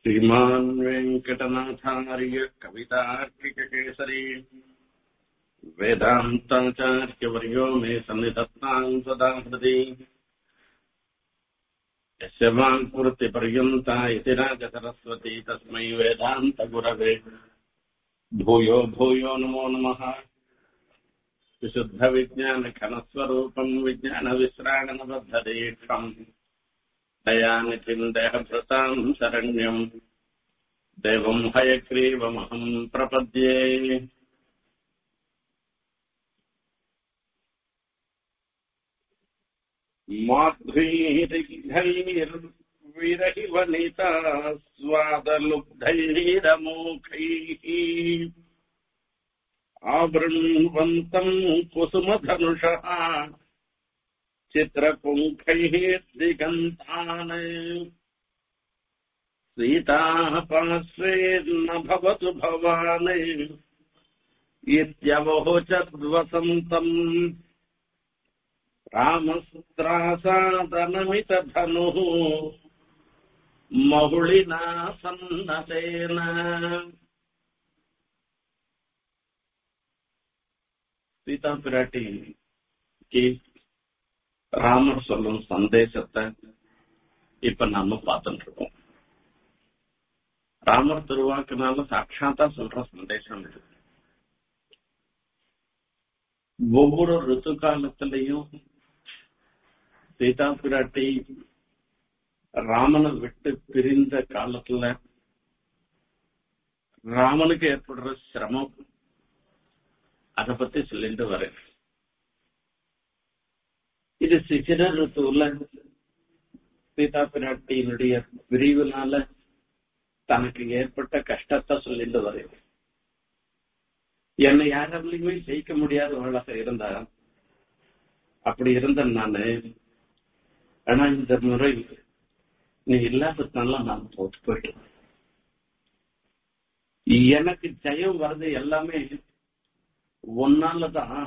श्रीमान् वेङ्कटनाथार्य कवितार्किककेसरी वेदान्ताचार्यवर्यो मे सन्निधत्ताम् सदा हृदि यस्य वाङ्कृतिपर्यन्ता इति राजसरस्वती तस्मै वेदान्तगुरवे भूयो भूयो नमो नमः विशुद्धविज्ञानघनस्वरूपम् विज्ञानविश्राणनबद्धदीक्षम् दयानिधिम् देहभृताम् शरण्यम् देवम् हयग्रीवमहम् प्रपद्ये माध्वीर्विरहिवनिता स्वादलुब्धैरमोखैः आवृण्वन्तम् कुसुमधनुषः चित्रपुङ्खैः दिगन्तान् सीताः पार्श्वे न भवतु भवान् इत्यवोचद्वसन्तम् रामस्त्रासादनमितधनुः महुलिना सन्नतेन சீதா பிராட்டிக்கு ராமர் சொல்லும் சந்தேசத்தை இப்ப நாம பார்த்துட்டு இருக்கோம் ராமர் திருவாக்குனால சாட்சாத்தா சொல்ற சந்தேசம் இது ஒவ்வொரு ரித்து காலத்திலையும் சீதா பிராட்டி ராமனை விட்டு பிரிந்த காலத்துல ராமனுக்கு ஏற்படுற சிரமம் அத பத்தி சொல்லிட்டு வரேன் இது சிசிர ரித்துவுல சீதா பிராட்டியினுடைய பிரிவினால தனக்கு ஏற்பட்ட கஷ்டத்தை சொல்லிட்டு வரேன் என்னை யாராலையுமே ஜெயிக்க முடியாதவளாக இருந்தா அப்படி இருந்த நானு ஆனா இந்த முறை நீ இல்லாததுனால நான் தோத்து போயிட்டேன் எனக்கு ஜெயம் வர்றது எல்லாமே உன்னாலதான்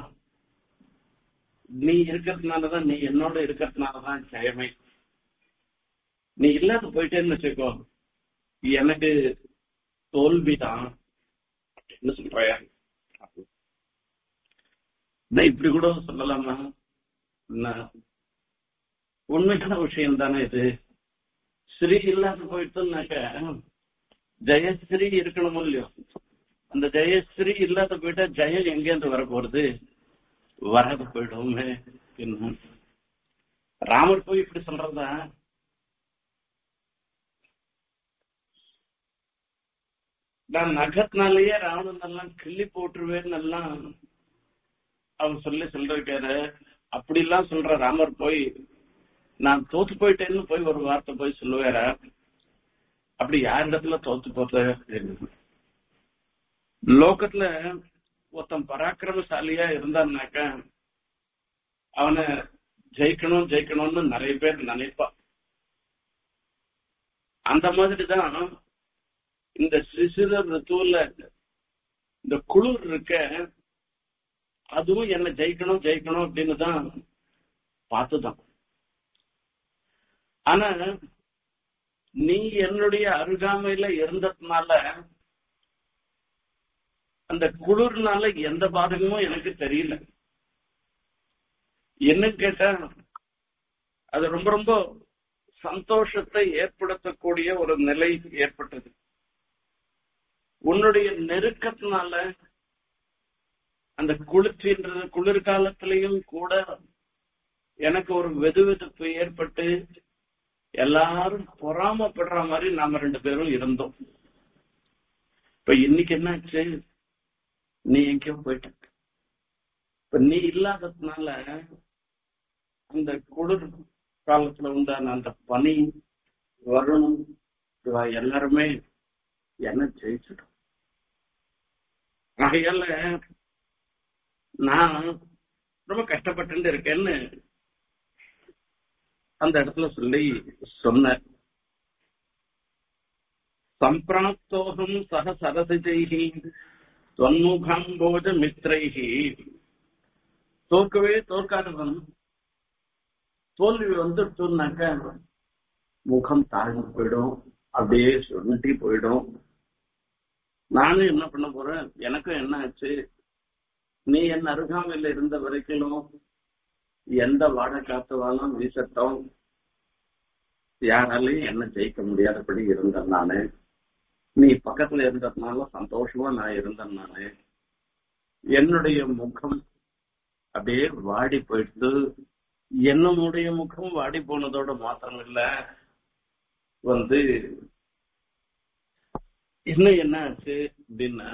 நீ இருக்கிறதுனாலதான் நீ என்னோட இருக்கிறதுனாலதான் ஜெயமே நீ இல்லாத போயிட்டேன்னு வச்சுக்கோ எனக்கு தோல்விதான் என்ன சொல்றாயா இப்படி கூட சொல்லலாமா உண்மையான விஷயம் தானே இது ஸ்ரீ இல்லாத போயிட்டுனாக்க ஜெயஸ்ரீ இருக்கணும் இல்லையோ அந்த ஜெயஸ்ரீ இல்லாத போயிட்டா ஜெயம் எங்கேருந்து வர போறது வராது போயிடுவோமே என்ன ராமர் போய் இப்படி சொல்றதா நான் நகத்தினாலேயே ராவணன் எல்லாம் கிள்ளி போட்டுருவேன்னு எல்லாம் அவன் சொல்லி சொல்றாரு அப்படி எல்லாம் சொல்ற ராமர் போய் நான் தோத்து போயிட்டேன்னு போய் ஒரு வார்த்தை போய் சொல்லுவார அப்படி யாரிடத்துல தோத்து போற லோகத்துல ஒருத்தன் பராக்கிரமசாலியா இருந்தான்னாக்க அவனை ஜெயிக்கணும் ஜெயிக்கணும்னு நிறைய பேர் நினைப்பான் அந்த மாதிரிதான் இந்த சிசிர ரித்துவல இந்த குளிர் இருக்க அதுவும் என்ன ஜெயிக்கணும் ஜெயிக்கணும் அப்படின்னு தான் பார்த்துதான் ஆனா நீ என்னுடைய அருகாமையில இருந்ததுனால அந்த குளிர்னால எந்த பாதகமும் எனக்கு தெரியல என்ன கேட்டா அது ரொம்ப ரொம்ப சந்தோஷத்தை ஏற்படுத்தக்கூடிய ஒரு நிலை ஏற்பட்டது உன்னுடைய நெருக்கத்தினால அந்த குளிர்ச்சின்றது குளிர்காலத்திலையும் கூட எனக்கு ஒரு வெது வெதுப்பு ஏற்பட்டு எல்லாரும் பொறாமப்படுற மாதிரி நாம ரெண்டு பேரும் இருந்தோம் இப்ப இன்னைக்கு என்னாச்சு நீ எங்கேயோ போயிட்ட இப்ப நீ இல்லாததுனால அந்த குளிர் காலத்துல உண்டான அந்த பனி வரணும் எல்லாருமே என்ன ஜெயிச்சிடும் ஆகையால நான் ரொம்ப கஷ்டப்பட்டு இருக்கேன்னு அந்த இடத்துல சொல்லி சொன்ன சம்பிராப்தோகம் சக சரசிஜைகி தொன்முகாம்போஜ மித்ரைகி தோற்கவே தோற்காதவன் தோல்வி வந்துட்டுனாக்க முகம் தாழ்ந்து போயிடும் அப்படியே சுருட்டி போயிடும் நானும் என்ன பண்ண போறேன் எனக்கும் என்ன ஆச்சு நீ என் அருகாமையில் இருந்த வரைக்கும் எந்த வாடை காத்துவாலும் வீசட்டும் யாராலையும் என்ன ஜெயிக்க முடியாதபடி இருந்தேன் நானு நீ பக்கத்துல இருந்ததுனால சந்தோஷமா நான் இருந்தேன் நானு என்னுடைய முகம் அப்படியே வாடி போயிட்டு என்னுடைய முகம் வாடி போனதோட மாத்திரம் இல்ல வந்து இன்னும் என்ன ஆச்சு அப்படின்னா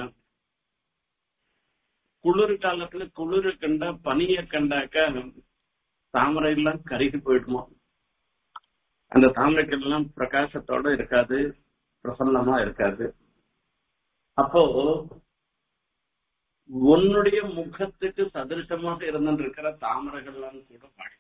குளிர் காலத்துல குளிர் கண்டா பனிய கண்டாக்க தாமரை எல்லாம் கருகி போயிடுமா அந்த தாமரைகள் எல்லாம் பிரகாசத்தோட இருக்காது பிரசன்னமா இருக்காது அப்போ உன்னுடைய முகத்துக்கு சதிருஷமாக இருந்திருக்கிற தாமரைகள்லாம் கூட பாடி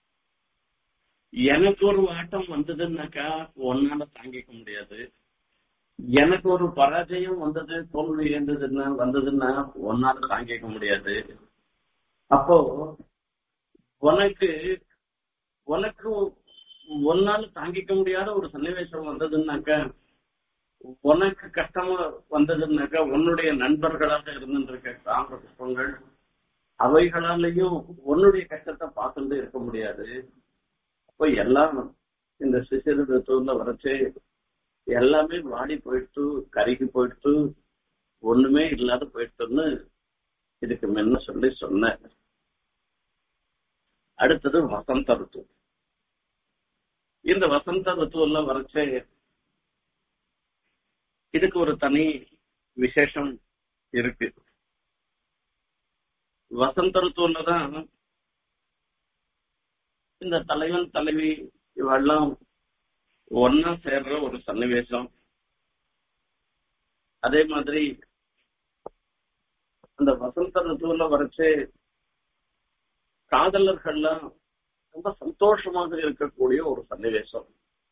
எனக்கு ஒரு வாட்டம் வந்ததுன்னாக்கா ஒன்னால தாங்கிக்க முடியாது எனக்கு ஒரு பராஜயம் வந்தது தோல்வி இருந்ததுன்னா வந்ததுன்னா ஒன்னால தாங்கிக்க முடியாது அப்போ உனக்கு உனக்கு ஒன்னால தாங்கிக்க முடியாத ஒரு சன்னிவேசம் வந்ததுன்னாக்கா உனக்கு கஷ்டமா வந்ததுன்னாக்கா உன்னுடைய நண்பர்களாக இருந்திருக்க தாமிர புஷ்பங்கள் அவைகளாலையும் உன்னுடைய கஷ்டத்தை பார்த்துட்டு இருக்க முடியாது அப்போ எல்லாம் இந்த சிசிறு ரித்துவல வரைச்சு எல்லாமே வாடி போயிட்டு கருகி போயிட்டு ஒண்ணுமே இல்லாத போயிட்டுன்னு இதுக்கு முன்ன சொல்லி சொன்னேன் அடுத்தது வசந்த ருத்து இந்த வசந்த ருத்துவல வரைச்சே இதுக்கு ஒரு தனி விசேஷம் இருக்கு வசந்த ருத்துவல தான் இந்த தலைவன் தலைவி இவெல்லாம் ஒன்னா சேர்ற ஒரு சன்னிவேசம் அதே மாதிரி அந்த வசந்த ருத்துவல வரைச்சு காதலர்கள்லாம் ரொம்ப சந்தோஷமாக இருக்கக்கூடிய ஒரு சன்னிவேசம்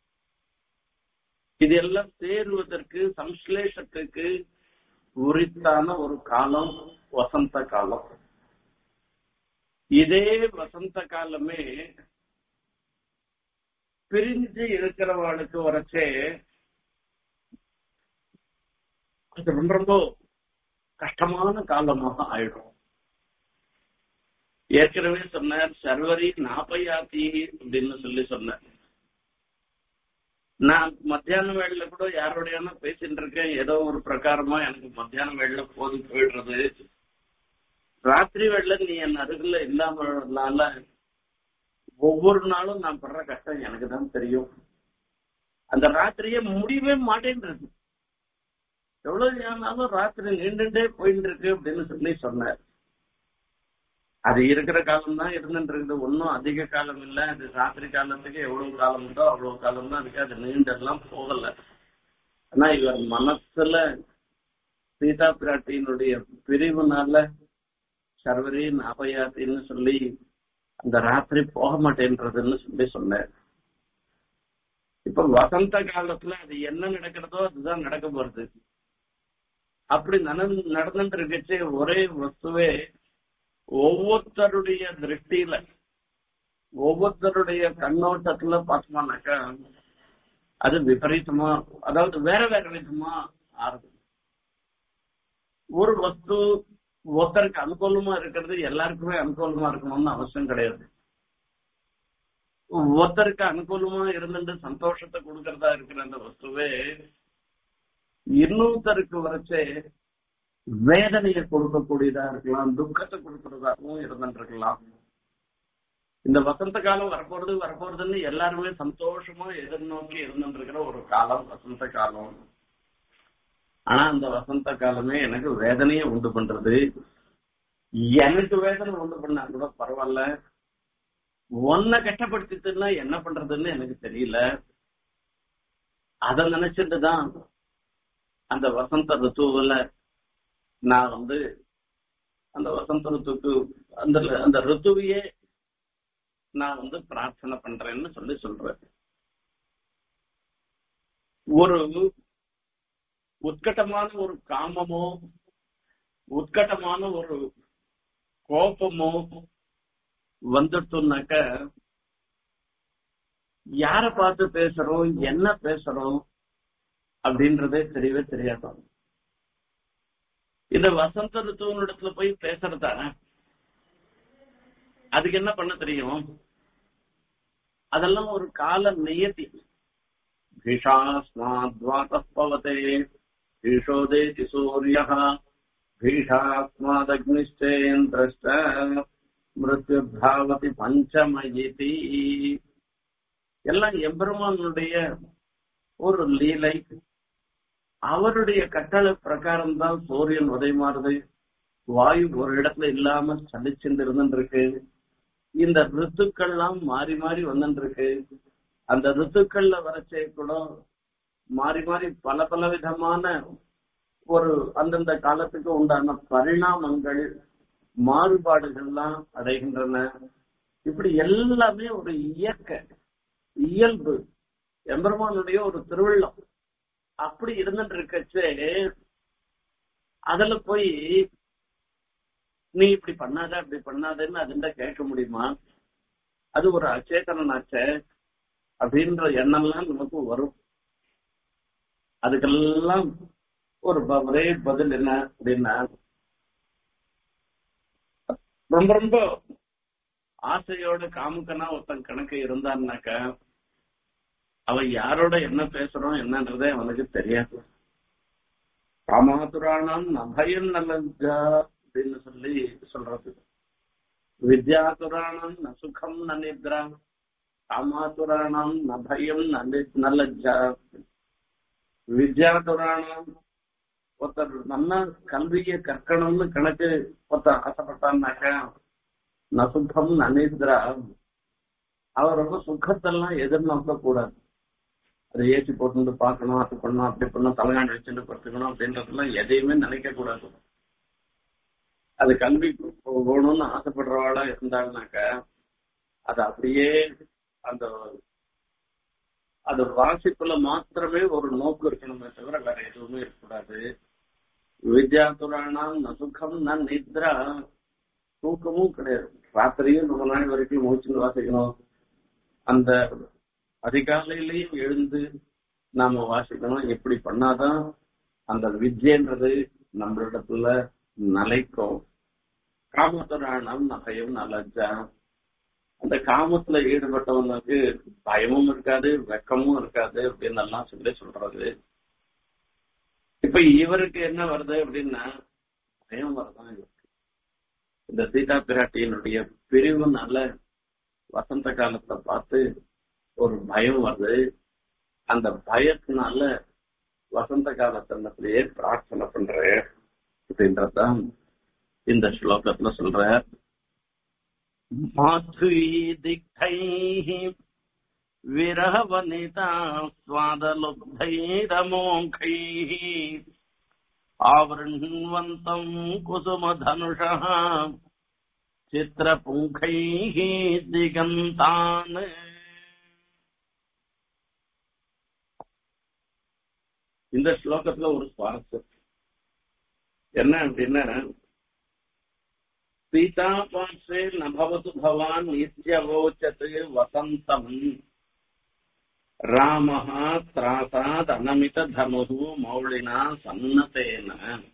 இது எல்லாம் சேருவதற்கு சம்ஸ்லேஷத்துக்கு உரித்தான ஒரு காலம் வசந்த காலம் இதே வசந்த காலமே பிரிஞ்சு இருக்கிறவளுக்கு வரைச்சே அது ரொம்ப ரொம்ப கஷ்டமான காலமாக ஆயிடும் ஏற்கனவே சொன்னார் சர்வரி நாப்பையாத்தி அப்படின்னு சொல்லி சொன்னார் நான் மத்தியான வேலையில கூட யாரோடையான பேசிட்டு இருக்கேன் ஏதோ ஒரு பிரகாரமா எனக்கு மத்தியான வேலையில போது போயிடுறது ராத்திரி வேலையில நீ என் அருகில இல்லாமனால ஒவ்வொரு நாளும் நான் படுற கஷ்டம் எனக்கு தான் தெரியும் அந்த ராத்திரியே முடியவே மாட்டேன்றது எவ்வளவு ஆனாலும் ராத்திரி நீண்டுட்டே போயிட்டு இருக்கு அப்படின்னு சொல்லி சொன்னார் அது இருக்கிற காலம் தான் இருந்துட்டு இருக்குது ஒன்னும் அதிக காலம் இல்ல அது ராத்திரி காலத்துக்கு எவ்வளவு காலம் உண்டோ அவ்வளவு காலம் தான் இருக்கு அது நீண்டெல்லாம் போகல ஆனா இவர் மனசுல சீதா பிராட்டியினுடைய பிரிவுனால சர்வரி நாபயாத்தின்னு சொல்லி அந்த ராத்திரி போக மாட்டேன்றதுன்னு சொல்லி சொன்னார் இப்ப வசந்த காலத்துல அது என்ன நடக்கிறதோ அதுதான் நடக்க போறது அப்படி நடந்துட்டு இருக்கச்சு ஒரே வஸ்துவே ஒவ்வொருத்தருடைய திருஷ்டியில ஒவ்வொருத்தருடைய கண்ணோட்டத்துல பார்த்தோம்னாக்கா அது விபரீதமா அதாவது வேற வேற விதமா ஆறுது ஒரு வஸ்து ஒருத்தருக்கு அனுகூலமா இருக்கிறது எல்லாருக்குமே அனுகூலமா இருக்கணும்னு அவசியம் கிடையாது ஒருத்தருக்கு அனுகூலமா இருந்துட்டு சந்தோஷத்தை கொடுக்கறதா இருக்கிற அந்த வஸ்துவே இன்னொருத்தருக்கு வரைச்சே வேதனையை கொடுக்கக்கூடியதா இருக்கலாம் துக்கத்தை கொடுக்கறதாகவும் இருந்துருக்கலாம் இந்த வசந்த காலம் வரப்போறது வரப்போறதுன்னு எல்லாருமே சந்தோஷமா எதிர்நோக்கி இருந்துருக்கிற ஒரு காலம் வசந்த காலம் ஆனா அந்த வசந்த காலமே எனக்கு வேதனையை உண்டு பண்றது எனக்கு வேதனை உண்டு பண்ணா கூட பரவாயில்ல ஒன்ன கஷ்டப்படுத்திட்டுன்னா என்ன பண்றதுன்னு எனக்கு தெரியல அத நினைச்சிட்டு தான் அந்த வசந்த ரித்துவில நான் வந்து அந்த வசந்த ரித்துக்கு அந்த அந்த ரித்துவையே நான் வந்து பிரார்த்தனை பண்றேன்னு சொல்லி சொல்றேன் ஒரு உத்கட்டமான ஒரு காமமோ உத்கட்டமான ஒரு கோபமோ வந்துட்டோம்னாக்க யார பார்த்து பேசுறோம் என்ன பேசுறோம் அப்படின்றதே தெரியவே தெரியாது இந்த வசந்த ரித்துவனிடத்துல போய் பேசுறதா அதுக்கு என்ன பண்ண தெரியும் அதெல்லாம் ஒரு கால நியதி பீஷாஸ்மாத்வாதப்பவதே பீஷோதேதி சூரிய பீஷாஸ்மாதக்னிஷ்டேந்திரஷ்ட மிருத்யுர்தாவதி பஞ்சமயிதி எல்லாம் எம்பெருமானுடைய ஒரு லீலை அவருடைய கட்டளை பிரகாரம் தான் சூரியன் உதயமாறுது வாயு ஒரு இடத்துல இல்லாம சலிச்சுட்டு இருந்துருக்கு இந்த ரித்துக்கள்லாம் மாறி மாறி வந்துருக்கு அந்த ரித்துக்கள்ல வரச்சே கூட மாறி மாறி பல பல விதமான ஒரு அந்தந்த காலத்துக்கு உண்டான பரிணாமங்கள் மாறுபாடுகள்லாம் அடைகின்றன இப்படி எல்லாமே ஒரு இயற்கை இயல்பு எம்பெருமானுடைய ஒரு திருவிழம் அப்படி இருந்துட்டு இருக்கச்சே அதுல போய் நீ இப்படி பண்ணாத அப்படி பண்ணாதன்னு அதுண்ட கேட்க முடியுமா அது ஒரு அச்சேதனாச்ச அப்படின்ற எண்ணம்லாம் நமக்கு வரும் அதுக்கெல்லாம் ஒரு ப- ஒரே பதில் என்ன அப்படின்னா ரொம்ப ரொம்ப ஆசையோட காமுக்கனா ஒருத்தன் கணக்கு இருந்தான்னாக்க அவன் யாரோட என்ன பேசுறோம் என்னன்றதே அவனுக்கு தெரியாது காமாதுராணம் நபயம் நல்லஜா அப்படின்னு சொல்லி சொல்றது வித்யாதுராணம் ந சுகம் ந நித்ரா காமாதுராணம் ந பயம் ந நி- ந லஜ்ஜா வித்யாதுராணம் ஒருத்தர் நல்ல கல்வியை கற்கணும்னு கணக்கு ஒருத்தர் ஆசைப்பட்டான்னாக்கா ந சுகம் ந நித்ரா அவர் ரொம்ப சுகத்தெல்லாம் எதிர்நோக்க கூடாது அதை ஏசி போட்டு பார்க்கணும் அது பண்ணணும் அப்படி பண்ணணும் தலைகாண்டி வச்சுட்டு படுத்துக்கணும் அப்படின்றதெல்லாம் எதையுமே நினைக்க கூடாது அது கல்வி போகணும்னு ஆசைப்படுறவாளா இருந்தாங்கனாக்க அது அப்படியே அந்த அது வாசிப்புல மாத்திரமே ஒரு நோக்கு இருக்கணுமே தவிர வேற எதுவுமே இருக்கக்கூடாது வித்யா துராணம் ந சுகம் ந நித்ரா தூக்கமும் கிடையாது ராத்திரியும் ரொம்ப நாள் வரைக்கும் மூச்சுன்னு வாசிக்கணும் அந்த அதிகாலையிலையும் எழுந்து நாம வாசிக்கணும் எப்படி பண்ணாதான் அந்த வித்யன்றது நம்மளிடத்துல நிலைக்கும் காமத்துராணம் நகையும் நலஜா அந்த காமத்துல ஈடுபட்டவனுக்கு பயமும் இருக்காது வெக்கமும் இருக்காது அப்படின்னு எல்லாம் சொல்லி சொல்றது இப்ப இவருக்கு என்ன வருது அப்படின்னா பயம் வரதான் இருக்கு இந்த சீதா பிராட்டியினுடைய பிரிவுனால வசந்த காலத்தை பார்த்து ஒரு பயம் வருது அந்த பயத்தினால வசந்த காலத்தினத்திலேயே பிரார்த்தனை பண்றேன் அப்படின்றதான் இந்த ஸ்லோகத்துல சொல்ற மாத்வீதிக்தைः विरहवनिता स्वादलुब्धैरमोघैः आवृण्वन्तम् कुसुमधनुषः चित्रपुङ्खैः दिगन्तान् இந்த ஸ்லோகத்துல ஒரு சுவாரஸ்யம் என்ன அப்படின்னா சீதா பாட்சே நபவது பவான் நித்யவோச்சத் வசந்தம் ராமஹ திராசாத் அனமித தனுகு மௌளினா சன்னதேன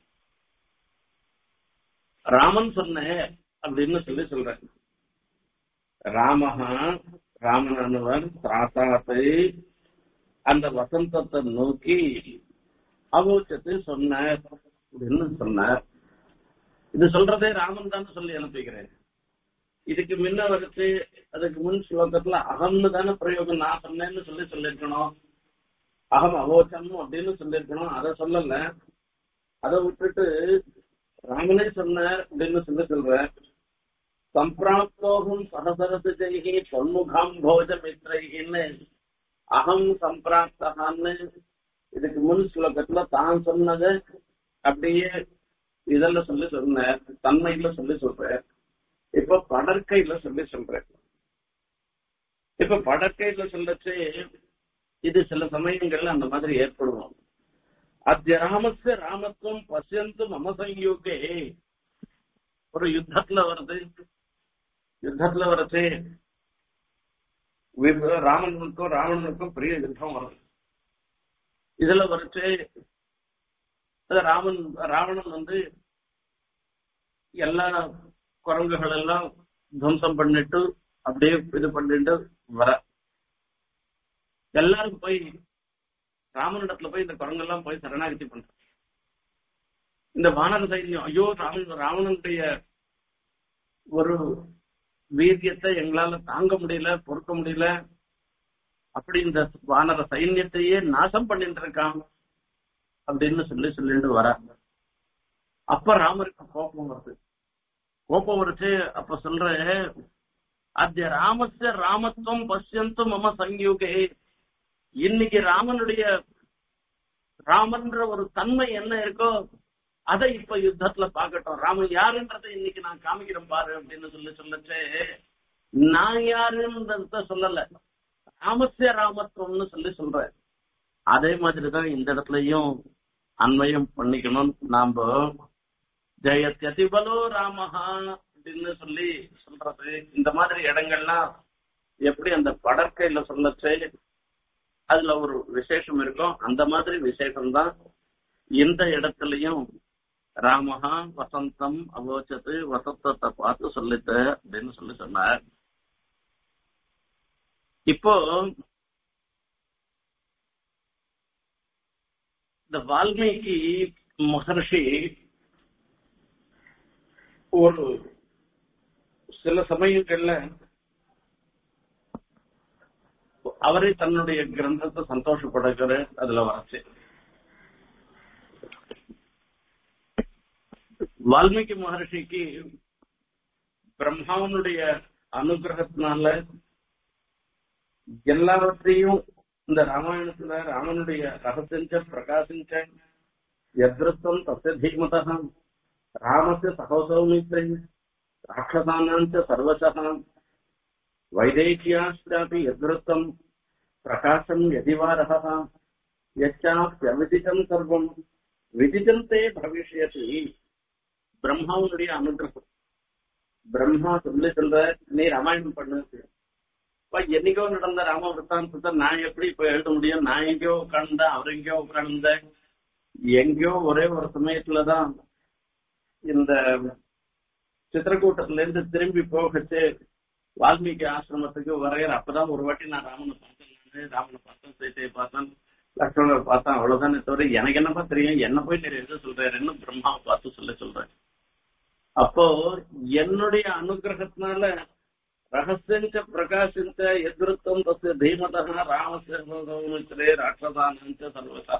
ராமன் சொன்ன அப்படின்னு சொல்லி சொல்றேன் ராமஹா ராமனவர் திராசாத்தை அந்த வசந்தத்தை நோக்கி அவோச்சத்தை சொன்னார் அப்படின்னு சொன்னார் இது சொல்றதே ராமன் தான் சொல்லி அனுப்பிக்கிறேன் இதுக்கு முன்ன வரைச்சு அதுக்கு முன் ஸ்லோகத்துல அகம்னு தானே பிரயோகம் நான் சொன்னேன்னு சொல்லி சொல்லிருக்கணும் அகம் அவோச்சம் அப்படின்னு சொல்லிருக்கணும் அதை சொல்லல அதை விட்டுட்டு ராமனே சொன்னார் அப்படின்னு சொல்லி சொல்ற சம்பிராப்தோகம் சகசரசு ஜெய்கி பொன்முகாம் போஜ மித்ரைகின்னு அகம் சம்பிராப்தகான்னு இதுக்கு முன் ஸ்லோகத்துல தான் சொன்னதை அப்படியே இதெல்லாம் சொல்லி சொன்னார் தன்மையில சொல்லி சொல்றார் இப்ப படற்கையில சொல்லி சொல்றேன் இப்ப படற்கையில சொல்லச்சு இது சில சமயங்கள்ல அந்த மாதிரி ஏற்படுவோம் அத்திய ராமஸ்ய ராமத்துவம் பசியந்து மம சங்கயோகே ஒரு யுத்தத்துல வருது யுத்தத்துல வரச்சு ராமனுக்கும் ராவணனுக்கும் பெரிய யுத்தம் வருது இதுல வரைச்சு ராமன் ராவணன் வந்து எல்லா குரங்குகள் எல்லாம் துவம்சம் பண்ணிட்டு அப்படியே இது பண்ணிட்டு வர எல்லாரும் போய் ராமனிடத்துல போய் இந்த குரங்கெல்லாம் போய் சரணாகதி பண்ற இந்த வானர சைன்யம் ஐயோ ராமன் ராவணனுடைய ஒரு வீரியத்தை எங்களால தாங்க முடியல பொறுக்க முடியல அப்படி இந்த வானர சைன்யத்தையே நாசம் பண்ணிட்டு இருக்கான் அப்படின்னு சொல்லி சொல்லிட்டு வராங்க அப்ப ராமருக்கு கோபம் வருது கோபம் வருச்சு அப்ப சொல்ற அத்திய ராமஸ்ய ராமத்துவம் பசியந்து மம சங்கியுகே இன்னைக்கு ராமனுடைய ராமன்ற ஒரு தன்மை என்ன இருக்கோ அதை இப்ப யுத்தத்துல பாக்கட்டும் ராமன் யாருன்றதை இன்னைக்கு நான் காமிக்கிறேன் பாரு அப்படின்னு சொல்லி சொல்லச்சு நான் யாருன்றத சொல்லல ராமஸ்ய ராமத்துவம்னு சொல்லி சொல்றேன் அதே மாதிரிதான் இந்த இடத்துலயும் அன்வயம் பண்ணிக்கணும் நாம ஜெயத்யதிபலோ ராமஹா அப்படின்னு சொல்லி சொல்றது இந்த மாதிரி இடங்கள்லாம் எப்படி அந்த படற்கையில சொல்லச்சு அதுல ஒரு விசேஷம் இருக்கும் அந்த மாதிரி விசேஷம் தான் இந்த இடத்துலயும் ராமஹா வசந்தம் அவோச்சது வசந்தத்தை பார்த்து சொல்லித்து அப்படின்னு சொல்லி சொன்னார் இப்போ இந்த வால்மீகி மகர்ஷி ஒரு சில சமயங்கள்ல அவரே தன்னுடைய கிரந்தத்தை சந்தோஷப்படுகிற அதுல வரச்சு வால்மீகி மகர்ஷிக்கு பிரம்மாவனுடைய அனுகிரகத்தினால எல்லாவற்றையும் இந்த ராமாயணத்துல ராமனுடைய ரகசிஞ்ச பிரகாசிஞ்ச எதிர்த்தம் தச தீமதா ராமस्य सहोसौमित्रे राक्षसानाञ्च सर्वशः वैदेह्याश्चापि यद्वृत्तम् प्रकाशम् यदिवारहः यच्चाप्यविदितम् सर्वम् விதிஜந்தே பவிஷ்யத்து பிரம்மாவுடைய அனுகிரகம் பிரம்மா சொல்லி சொல்ற நீ ராமாயணம் பண்ணு என்னைக்கோ நடந்த ராம விற்த்தாந்தத்தை நான் எப்படி இப்ப எழுத முடியும் நான் எங்கேயோ உட்கார்ந்தேன் அவர் எங்கேயோ உட்கார்ந்தேன் எங்கேயோ ஒரே ஒரு சமயத்துலதான் இந்த சித்திரக்கூட்டத்துல இருந்து திரும்பி போகச்சு வால்மீகி ஆசிரமத்துக்கு வரையற அப்பதான் ஒரு வாட்டி நான் ராமனை பார்த்தேன் நானு ராமனை பார்த்தேன் சீத்தையை பார்த்தேன் லக்ஷ்மணரை பார்த்தேன் அவ்வளவுதானே தவிர எனக்கு என்னப்பா தெரியும் என்ன போய் நீர் எது சொல்றாருன்னு பிரம்மாவை பார்த்து சொல்ல சொல்றேன் அப்போ என்னுடைய அனுகிரகத்தினால ரகசியஞ்ச பிரகாசிஞ்ச எதிர்த்தம் தस्य தீமதா ராமசே ராட்சதானஞ்ச சர்வதா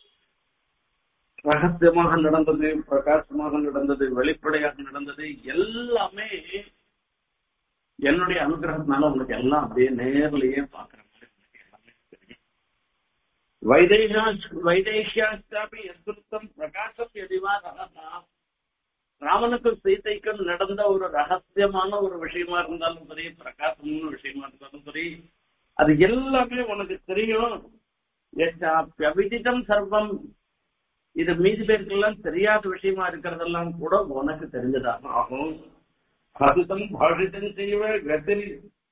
ரகசியமாக நடந்தது பிரகாசமாக நடந்தது வெளிப்படையாக நடந்தது எல்லாமே என்னுடைய அனுகிரகத்தினால உங்களுக்கு எல்லாம் அப்படியே நேர்லயே பாக்குற மாதிரி உங்களுக்கு எல்லாமே தெரியும் வைதேகா வைதேகியாஸ்தாபி எதிர்த்தம் பிரகாசம் எதிவா ரகசா ராமனுக்கும் சீதைக்கும் நடந்த ஒரு ரகசியமான ஒரு விஷயமா இருந்தாலும் சரி பிரகாசமான விஷயமா இருந்தாலும் சரி அது எல்லாமே உனக்கு தெரியும் அவிதிதம் சர்வம் இது மீதி பேருக்கெல்லாம் தெரியாத விஷயமா இருக்கிறதெல்லாம் கூட உனக்கு தெரிஞ்சதாக ஆகும் அதுதம் பாஷிதம் செய்வ கத்தில்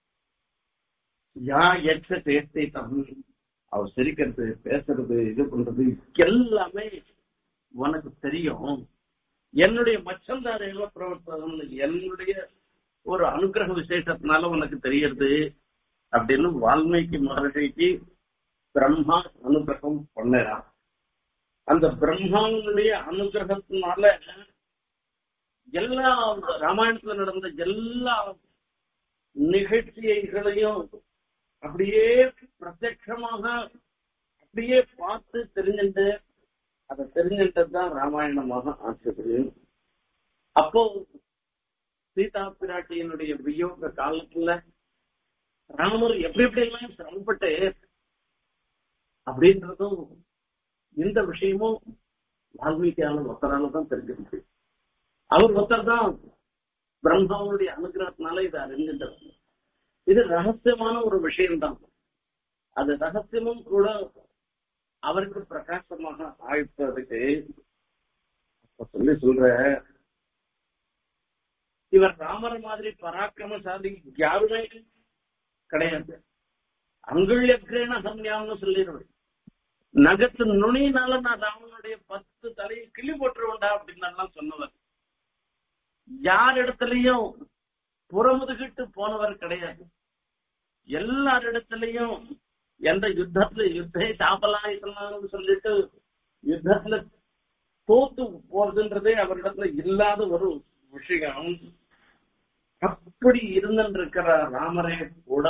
யா எச்ச சேஷ்டை தம் அவ சிரிக்கிறது பேசுறது இது பண்றது எல்லாமே உனக்கு தெரியும் என்னுடைய மச்சந்தார பிரவர்த்தனம் என்னுடைய ஒரு அனுகிரக விசேஷத்தினால உனக்கு தெரியறது அப்படின்னு வால்மீகி மகர்ஷிக்கு பிரம்மா அனுகிரகம் பண்ணறான் அந்த பிரம்மாவுடைய அனுகிரகத்தினால எல்லா ராமாயணத்துல நடந்த எல்லா நிகழ்ச்சிகளையும் அப்படியே பிரத்யட்சமாக அப்படியே பார்த்து தெரிஞ்சுட்டு அதை தெரிஞ்சுட்டது தான் ராமாயணமாக ஆச்சது அப்போ சீதா பிராட்டியினுடைய வியோக காலத்துல ராமர் எப்படி எப்படி எல்லாம் சிரமப்பட்டு அப்படின்றதும் இந்த விஷயமும் வால்மீகியால ஒருத்தரால தான் தெரிஞ்சுக்க முடியும் அவர் ஒருத்தர் தான் பிரம்மாவுடைய அனுகிரகத்தினால இதை அறிஞ்சிட்டார் இது ரகசியமான ஒரு விஷயம்தான் அது ரகசியமும் கூட அவருக்கு பிரகாசமாக ஆயிட்டதுக்கு சொல்லி சொல்ற இவர் ராமர் மாதிரி பராக்கிரமசாலி யாருமே கிடையாது அங்குள்யக்ரேன சம்யான்னு சொல்லிடுவார் நகத்து நுனியினால நான் ராவனுடைய பத்து தலையை கிள்ளி போட்டுருவேன்டா அப்படின்னு எல்லாம் சொன்னவர் யார் இடத்துலயும் புறமுதுகிட்டு போனவர் கிடையாது எல்லார் இடத்துலயும் எந்த யுத்தத்துல யுத்தே சாப்பலாம் இதெல்லாம் சொல்லிட்டு யுத்தத்துல தோத்து போறதுன்றதே அவரிடத்துல இல்லாத ஒரு விஷயம் அப்படி இருந்திருக்கிற ராமரே கூட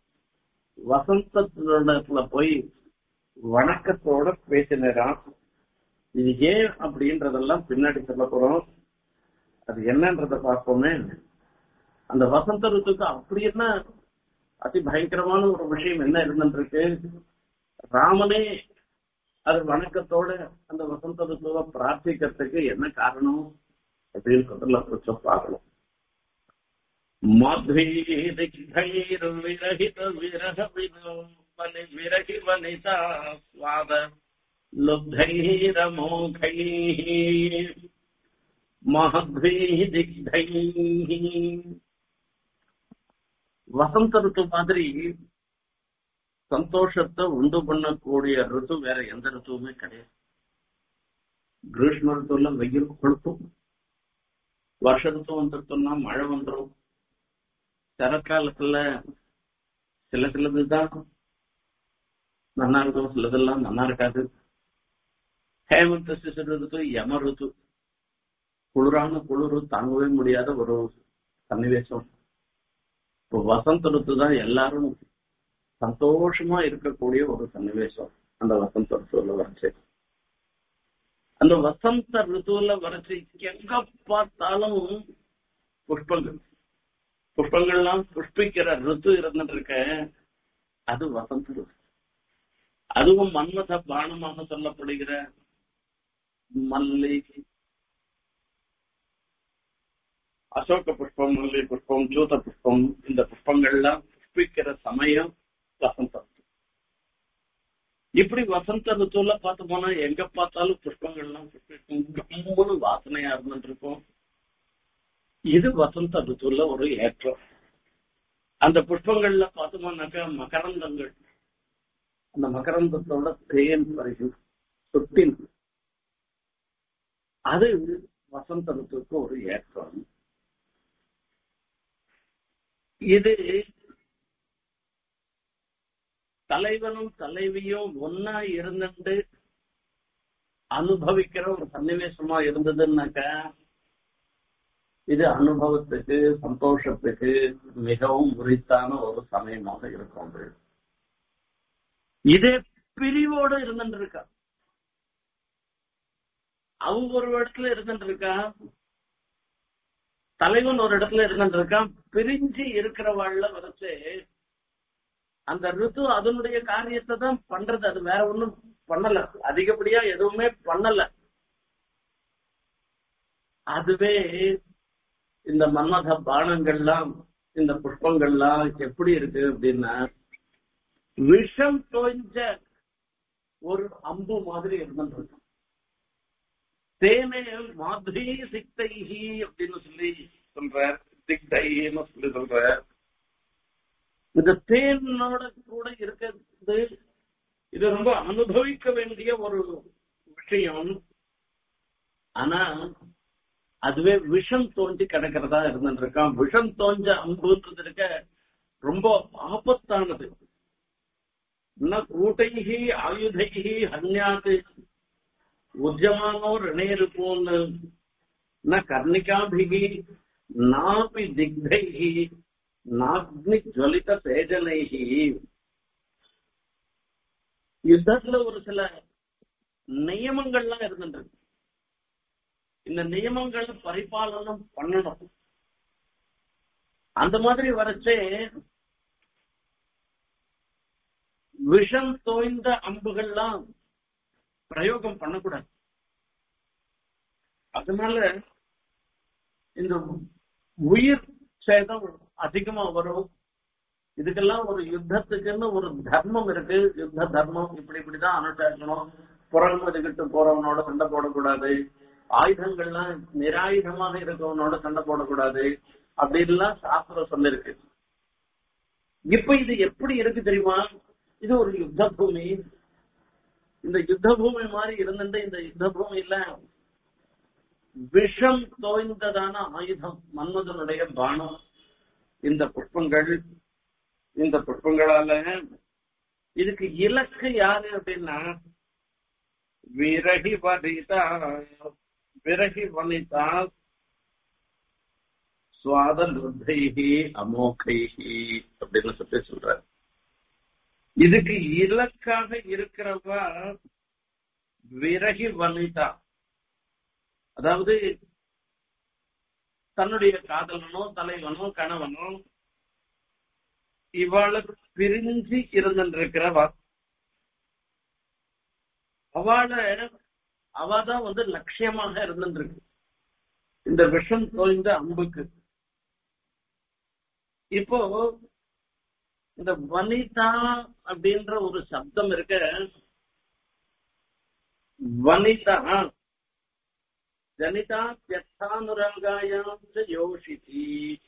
வசந்தத்துல போய் வணக்கத்தோட பேசினாராம் இது ஏன் அப்படின்றதெல்லாம் பின்னாடி சொல்ல போறோம் அது என்னன்றத பார்ப்போமே அந்த வசந்த ருத்துக்கு அப்படி என்ன அதி பயங்கரமான ஒரு விஷயம் என்ன இருந்துருக்கு ராமனே அது வணக்கத்தோட அந்த வசந்த ருத்துவ பிரார்த்திக்கிறதுக்கு என்ன காரணம் அப்படின்றதுல கொஞ்சம் பார்க்கணும் மத்வீதிரைர்விரகித விரக வினோபனி விரகி வனிதா ஸ்வாத லுப்தைரமோகைः மஹத்வீதிக்தைः வசந்த ருத்து மாதிரி சந்தோஷத்தை உண்டு பண்ணக்கூடிய ருத்து வேற எந்த ருத்துவுமே கிடையாது கிரீஷ்ம ருத்துவல வெயில் கொளுத்தும் வருஷ ருத்து வந்துட்டோம்னா மழை வந்துடும் சரக்காலத்துல சில சிலதுதான் நல்லா இருக்கும் சிலதெல்லாம் நல்லா இருக்காது ஹேமந்த சிசு ருத்து யம ருத்து குளிரான குளிர் தாங்கவே முடியாத ஒரு சன்னிவேசம் இப்போ வசந்த ருத்து தான் எல்லாரும் சந்தோஷமா இருக்கக்கூடிய ஒரு சன்னிவேசம் அந்த வசந்த ருத்துவல வரைச்சு அந்த வசந்த ருத்துவல வரைச்சு எங்க பார்த்தாலும் புஷ்பங்கள் புஷ்பங்கள்லாம் புஷ்பிக்கிற ருத்து இருந்துட்டு இருக்க அது வசந்த ருத்து அதுவும் மன்மத பானமாக சொல்லப்படுகிற மல்லி அசோக புஷ்பம் மல்லி புஷ்பம் ஜூத புஷ்பம் இந்த புஷ்பங்கள்லாம் புஷ்பிக்கிற சமயம் வசந்த ருத்து இப்படி வசந்த ருத்துவல பார்த்து போனா எங்க பார்த்தாலும் புஷ்பங்கள்லாம் புஷ்பிக்கும் கம்முன்னு வாசனையா இருந்துட்டு இருக்கும் இது வசந்த ருத்துவல ஒரு ஏற்றம் அந்த புஷ்பங்கள்ல பார்த்தோம்னாக்கா மகரந்தங்கள் அந்த மகரந்தத்தோட தேன் பறிக்கும் சுட்டின் அது வசந்த ருத்துக்கு ஒரு ஏற்றம் இது தலைவனும் தலைவியும் ஒன்னா இருந்துட்டு அனுபவிக்கிற ஒரு சன்னிவேசமா இருந்ததுன்னாக்க இது அனுபவத்துக்கு சந்தோஷத்துக்கு மிகவும் உரித்தான ஒரு சமயமாக இருக்கும் இதே பிரிவோடு இருந்துட்டு இருக்கா அவங்க ஒரு இடத்துல இருந்துட்டு இருக்கா தலைவன் ஒரு இடத்துல இருந்துட்டு இருக்கான் பிரிஞ்சு இருக்கிறவாழ்ல வரைச்சு அந்த ருத்து அதனுடைய காரியத்தை தான் பண்றது அது வேற ஒண்ணும் பண்ணல அதிகப்படியா எதுவுமே பண்ணல அதுவே இந்த மன்மத பானங்கள்லாம் இந்த புஷ்பங்கள்லாம் எப்படி இருக்கு அப்படின்னா விஷம் தோஞ்ச ஒரு அம்பு மாதிரி இருந்துட்டு தேனே மாதிரி சிக்தைஹி அப்படின்னு சொல்லி சொல்றார் சிக்தைன்னு சொல்லி சொல்றார் இந்த தேனோட கூட இருக்கிறது இது ரொம்ப அனுபவிக்க வேண்டிய ஒரு விஷயம் ஆனா அதுவே விஷம் தோண்டி கிடக்கிறதா இருந்துட்டு இருக்கான் விஷம் தோஞ்ச அம்புன்றது இருக்க ரொம்ப ஆபத்தானது கூட்டைகி ஆயுதைகி ஹன்யாத்து உஜ்ஜமானோ ரிணேருப்போன்னு ந கர்ணிகாபிகி நாபி திக்தைகி நாக்னி ஜுவலித சேஜனைகி யுத்தத்துல ஒரு சில நியமங்கள்லாம் இருந்துட்டு இந்த நியமங்களை பரிபாலனம் பண்ணணும் அந்த மாதிரி வரைச்சே விஷம் தோய்ந்த அம்புகள்லாம் பிரயோகம் பண்ணக்கூடாது அதனால இந்த உயிர் சேதம் அதிகமா வரும் இதுக்கெல்லாம் ஒரு யுத்தத்துக்குன்னு ஒரு தர்மம் இருக்கு யுத்த தர்மம் இப்படி இப்படிதான் அனுஷ்டாக்கணும் புறம் இதுகிட்டு போறவனோட சண்டை போடக்கூடாது ஆயுதங்கள்லாம் நிராயுதமாக இருக்கவனோட சண்டை போடக்கூடாது அப்படின்லாம் சாஸ்திரம் சொல்லிருக்கு இப்ப இது எப்படி இருக்கு தெரியுமா இது ஒரு யுத்த பூமி இந்த யுத்த பூமி மாதிரி இருந்துட்டு இந்த யுத்த பூமியில விஷம் தோய்ந்ததான ஆயுதம் மன்மதனுடைய பானம் இந்த புஷ்பங்கள் இந்த புஷ்பங்களால இதுக்கு இலக்கு யாரு அப்படின்னா விரகி வனிதா விரகி வனிதா சுவாதலுத்தைகி அமோகைகி அப்படின்னு சொல்லி சொல்றாரு இதுக்கு இலக்காக இருக்கிறவ விரகி வனிதா அதாவது தன்னுடைய காதலனோ தலைவனோ கணவனோ இவாளை பிரிஞ்சு இருந்திருக்கிறவா அவளை அவதான் வந்து லட்சியமாக இருந்துருக்கு இந்த விஷம் தோய்ந்த அம்புக்கு இப்போ இந்த வனிதா அப்படின்ற ஒரு சப்தம் இருக்க வனிதா ஜனிதா தியர்த்தானுராகாயாம் யோஷிதி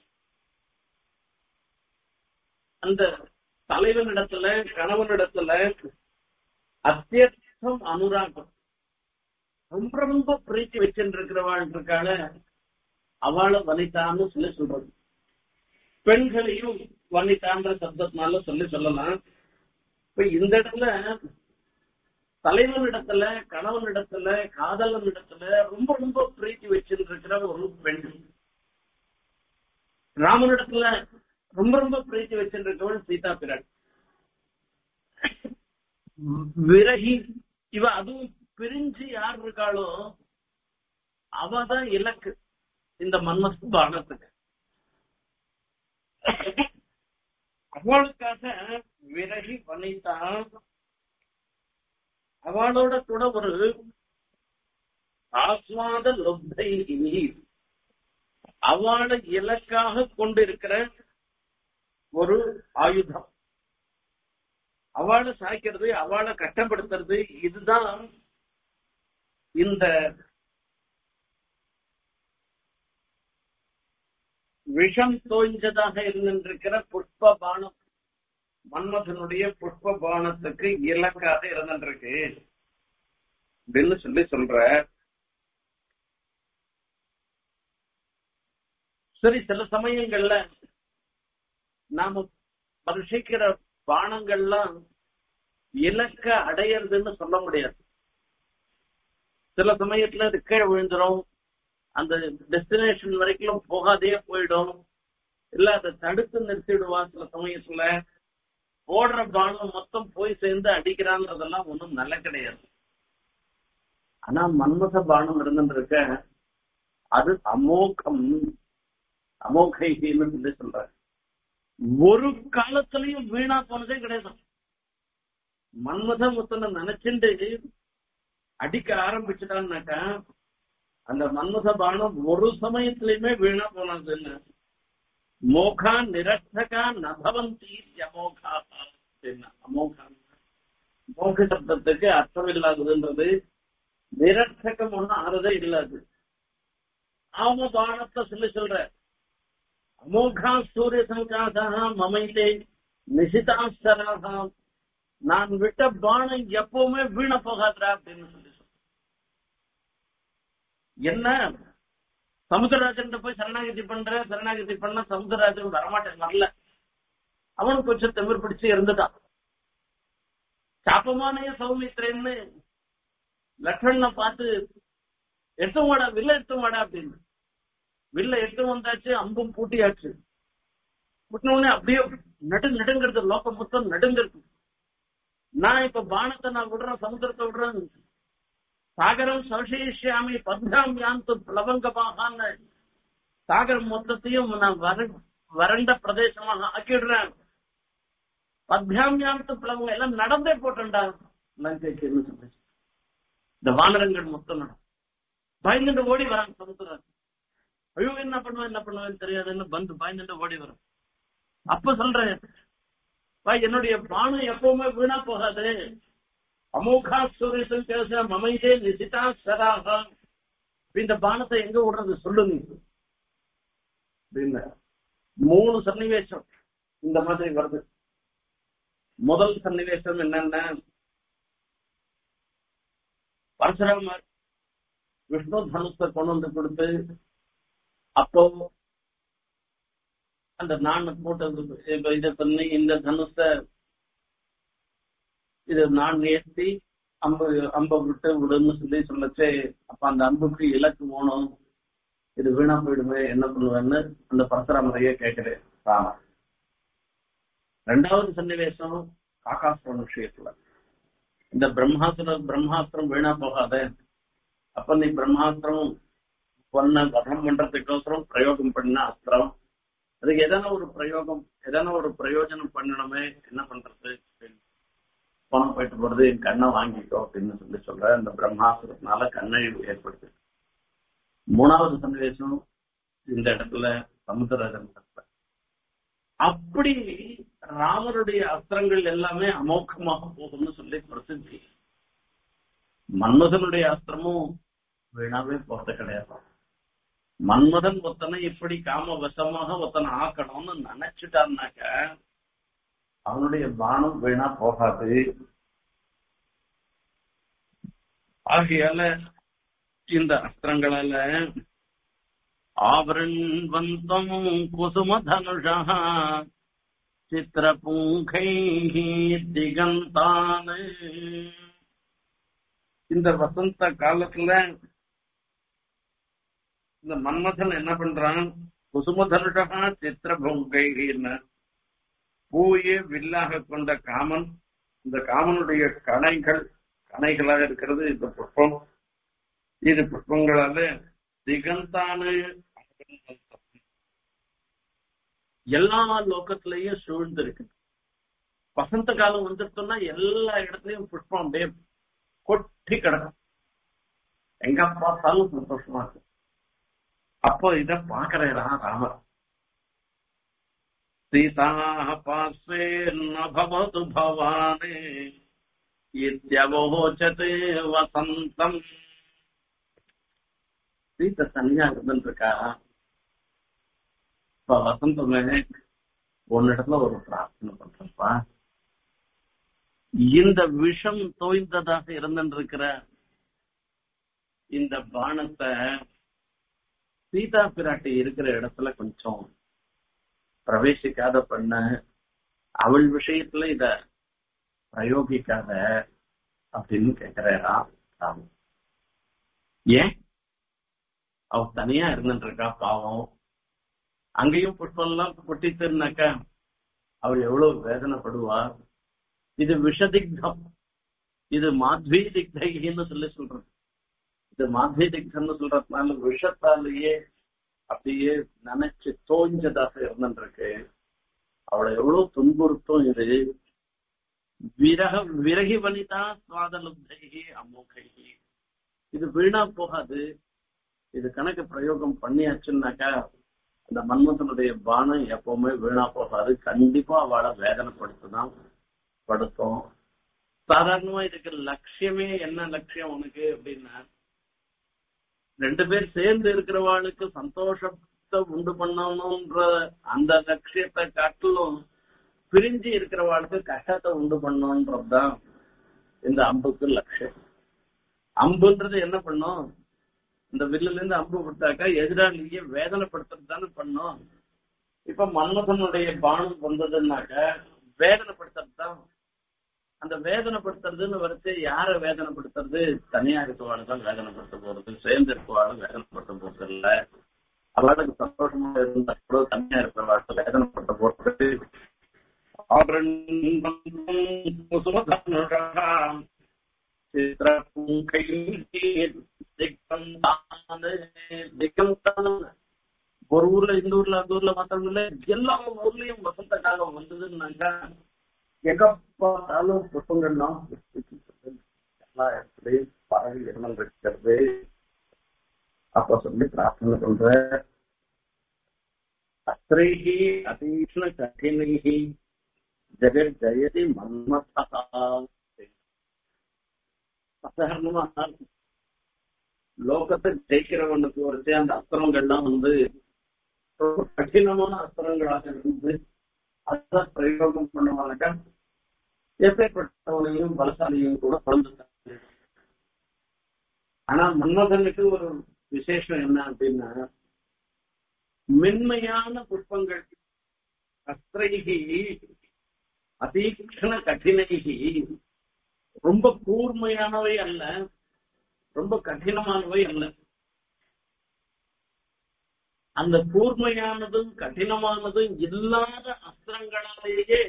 அந்த தலைவனிடத்துல கணவனிடத்துல அத்தியர்த்தம் அனுராகம் ரொம்ப ரொம்ப பிரீத்தி வச்சுருக்கிறவாள் இருக்காள அவளை வனிதான்னு சொல்லி சொல்றது பெண்களையும் வனிதான்ற சப்தத்தினால சொல்லி சொல்லலாம் இப்ப இந்த இடத்துல தலைவனிடத்துல கணவனிடத்துல காதலனிடத்துல ரொம்ப ரொம்ப பிரீத்தி வச்சிருக்கிற ஒரு பெண் ராமனிடத்துல ரொம்ப ரொம்ப பிரீத்தி வச்சிருக்கவள் சீதா பிரான் விரகி இவ அதுவும் பிரிஞ்சு யார் இருக்காளோ அவதான் இலக்கு இந்த மன்மசு பானத்துக்கு அவளுக்காக விரகி வனிதா அவளோட கூட ஒரு ஆஸ்வாத லொத்தை அவளை இலக்காக கொண்டிருக்கிற ஒரு ஆயுதம் அவளை சாய்க்கிறது அவளை கட்டப்படுத்துறது இதுதான் இந்த விஷம் தோய்ஞ்சதாக இருந்திருக்கிற புஷ்ப பானம் மன்மதனுடைய புஷ்ப பானத்துக்கு இலக்காக இருந்திருக்கு அப்படின்னு சொல்லி சொல்ற சரி சில சமயங்கள்ல நாம பரிசிக்கிற பானங்கள்லாம் இலக்க அடையிறதுன்னு சொல்ல முடியாது சில சமயத்துல அது கீழே விழுந்துரும் அந்த டெஸ்டினேஷன் வரைக்கும் போகாதே போயிடும் இல்ல அதை தடுத்து நிறுத்திடுவா சில சமயத்துல ஓடுற பானம் மொத்தம் போய் சேர்ந்து அடிக்கிறான்றதெல்லாம் ஒண்ணும் நல்ல கிடையாது ஆனா மன்மத பானம் இருந்துருக்க அது அமோகம் அமோகைன்னு சொல்லி சொல்ற ஒரு காலத்திலையும் வீணா போனதே கிடையாது மன்மத முத்தனை நினைச்சுட்டு அடிக்க ஆரம்பிச்சுட்டான்னாக்கா அந்த மன்மத பானம் ஒரு சமயத்திலயுமே வீணா போனதுன்னு மோகா நிரட்சகா நபவந்தி அமோகா அமோகா மோக சப்தத்துக்கு அர்த்தம் இல்லாததுன்றது நிரட்சகம் ஒண்ணும் ஆறதே இல்லாது ஆம பானத்தை சொல்லி சொல்ற அமோகா சூரிய சங்காதா மமைத்தே நிசிதாஸ்தராகா நான் விட்ட பானம் எப்பவுமே வீண போகாதா அப்படின்னு சொல்லி என்ன சமுத்திரராஜன் போய் சரணாகதி பண்ற சரணாகதி பண்ண சமுத்திரராஜன் வரமாட்டேன் வரல அவனும் கொஞ்சம் திமிர் பிடிச்சு இருந்துட்டான் சாப்பமானைய சௌமித்திரன்னு லட்சணனை பார்த்து எட்டு வாடா வில்ல எட்டு வாடா அப்படின்னு வில்ல எட்டு வந்தாச்சு அம்பும் பூட்டியாச்சு உடனே அப்படியே நடு நடுங்கிறது லோகம் மொத்தம் நடுங்கிறது நான் இப்ப பானத்தை நான் விடுறேன் சமுத்திரத்தை விடுறேன் சாகரம் சவசேஷியாமி பத்ராம் யாந்து பிளவங்கமாக சாகரம் மொத்தத்தையும் நான் வறண்ட பிரதேசமாக ஆக்கிடுறேன் பத்யாம் யாந்து பிளவங்க எல்லாம் நடந்தே போட்டேன்டா லங்கைக்கு இந்த வானரங்கள் மொத்தம் நடம் பயந்துட்டு ஓடி வராங்க சமுத்திரம் ஐயோ என்ன பண்ணுவேன் என்ன பண்ணுவேன்னு தெரியாதுன்னு பந்து பயந்துட்டு ஓடி வரும் அப்ப சொல்றேன் என்னுடைய பானம் எப்பவுமே வீணா போகாது அமோகா சூரியசன் பேச மமைதே நிசிதா சராகா இந்த பானத்தை எங்க விடுறது சொல்லு நீ மூணு சன்னிவேசம் இந்த மாதிரி வருது முதல் சன்னிவேசம் என்னன்னா பரசுராமர் விஷ்ணு தனுஷை கொண்டு வந்து கொடுத்து அப்போ அந்த நான் போட்டது இப்ப இதை பண்ணி இந்த தனுஷ இது நான் ஏற்றி அம்பு அம்பை விட்டு விடுன்னு சொல்லி சொல்லச்சு அப்ப அந்த அம்புக்கு இலக்கு போகணும் இது வீணா போயிடுமே என்ன பண்ணுவேன்னு அந்த பரசுராமரையே கேட்கிறேன் ராமர் ரெண்டாவது சன்னிவேசம் காக்காசுரன் விஷயத்துல இந்த பிரம்மாசுரம் பிரம்மாஸ்திரம் வீணா போகாத அப்ப நீ பிரம்மாஸ்திரம் பொண்ண வதம் பண்றதுக்கோசரம் பிரயோகம் பண்ண அஸ்திரம் அதுக்கு எதனா ஒரு பிரயோகம் எதனா ஒரு பிரயோஜனம் பண்ணணுமே என்ன பண்றது பணம் போயிட்டு போறது என் கண்ணை வாங்கிக்கோ அப்படின்னு சொல்லி சொல்ற அந்த பிரம்மாசுரத்தினால கண்ணை ஏற்படுத்து மூணாவது சன்னிவேசம் இந்த இடத்துல சமுத்திரராஜன் இடத்துல அப்படி ராமருடைய அஸ்திரங்கள் எல்லாமே அமோகமாக போகும்னு சொல்லி பிரசித்தி மன்மதனுடைய அஸ்திரமும் வீணாவே போறது கிடையாது மன்மதன் ஒத்தனை இப்படி காம வசமாக ஒத்தனை ஆக்கணும்னு நினைச்சுட்டான்னாக்க அவனுடைய பானம் வீணா போகாது ஆகையால இந்த அஸ்திரங்களால ஆவரண்வந்தம் குசும தனுஷா சித்திரபூங்கை திகந்தான் இந்த வசந்த காலத்துல இந்த மன்மதன் என்ன பண்றான் குசும தனுஷா சித்திரபூங்கைன்னு பூயே வில்லாக கொண்ட காமன் இந்த காமனுடைய கணைகள் கணைகளாக இருக்கிறது இந்த புஷ்பம் இது புஷ்பங்களால திகந்தானு எல்லா லோகத்திலையும் சூழ்ந்திருக்கு வசந்த காலம் வந்துட்டோம்னா எல்லா இடத்துலயும் புஷ்பம் அப்படியே கொட்டி கிடக்கும் எங்க பார்த்தாலும் சந்தோஷமா இருக்கு அப்போ இத பாக்குறா ராமர் சீதா பாஸ்வே நபவது பவானே இத்தியவோச்சதே வசந்தம் சீத்தை தனியா இருந்துருக்கா இப்ப வசந்தமே உன்னிடத்துல ஒரு பிரார்த்தனை பண்றப்பா இந்த விஷம் தோய்ந்ததாக இருந்திருக்கிற இந்த பானத்தை சீதா பிராட்டி இருக்கிற இடத்துல கொஞ்சம் பிரவேசிக்காத பண்ண அவள் விஷயத்துல இத பிரயோகிக்காத அப்படின்னு கேக்குறா ராம் ஏன் அவ தனியா இருந்துட்டு இருக்கா பாவம் அங்கேயும் புஷ்பம்லாம் கொட்டித்துனாக்கா அவள் எவ்வளவு வேதனைப்படுவா இது விஷதிக்தம் இது மாத்வி திக்தைன்னு சொல்லி சொல்றது இது மாத்வி திக்தம்னு சொல்றதுனால விஷத்தாலேயே அப்படியே நினைச்சு தோஞ்சதாக இருந்துருக்கு அவளை எவ்வளவு துன்புறுத்தும் இது விரக விரகி வனிதா சுவாதலுப்தைகி அம்மோகைகி இது வீணா போகாது இது கணக்கு பிரயோகம் பண்ணியாச்சுன்னாக்கா அந்த மன்மதனுடைய பானம் எப்பவுமே வீணா போகாது கண்டிப்பா அவளை வேதனைப்படுத்துதான் படுத்தும் சாதாரணமா இதுக்கு லட்சியமே என்ன லட்சியம் உனக்கு அப்படின்னா ரெண்டு பேர் சேர்ந்து இருக்கிறவாளுக்கு சந்தோஷத்தை உண்டு பண்ணணும்ன்ற அந்த லட்சியத்தை காட்டிலும் பிரிஞ்சு இருக்கிறவாளுக்கு கஷ்டத்தை உண்டு பண்ணணும்ன்றதுதான் இந்த அம்புக்கு லட்சியம் அம்புன்றது என்ன பண்ணும் இந்த வில்லுல இருந்து அம்பு விட்டாக்கா எதிராளியே வேதனைப்படுத்துறது தானே பண்ணும் இப்ப மன்மதனுடைய பானம் வந்ததுன்னாக்க வேதனைப்படுத்துறது தான் அந்த வேதனைப்படுத்துறதுன்னு வரைச்சு யார வேதனைப்படுத்துறது தனியா இருக்கவாள் தான் வேதனைப்படுத்த போறது சேர்ந்து இருக்கவாள் வேதனைப்படுத்த போறது இல்ல அவளுக்கு சந்தோஷமா இருந்தா கூட தனியா இருக்கிறவாள் வேதனைப்படுத்த போறது ஒரு ஊர்ல இந்த ஊர்ல அந்த ஊர்ல மத்தவங்க இல்ல எல்லா ஊர்லயும் வசந்த காலம் வந்ததுன்னாக்கா எங்க பார்த்தாலும் புஷ்பங்கள்லாம் எல்லா இடத்துலயும் பறவை எண்ணம் இருக்கிறது அப்ப சொல்லி பிரார்த்தனை பண்ற அஸ்திரைகி அதீஷ்ண கঠিனைகி ஜெகத் ஜெயதி மன்மதா சாதாரணமா லோகத்தை ஜெயிக்கிறவனுக்கு ஒருத்தே அந்த அஸ்திரங்கள்லாம் வந்து ரொம்ப கடினமான அஸ்திரங்களாக இருந்து அதான் பிரயோகம் பண்ணுவாங்க எப்பேற்பட்டவனையும் பலசாலியும் கூட குழந்தை ஆனா மன்மதனுக்கு ஒரு விசேஷம் என்ன அப்படின்னா மென்மையான புஷ்பங்கள் அஸ்திரைகி அதீக்ஷண கঠিனைகி ரொம்ப கூர்மையானவை அல்ல ரொம்ப கடினமானவை அல்ல அந்த கூர்மையானதும் கடினமானதும் இல்லாத அஸ்திரங்களாலேயே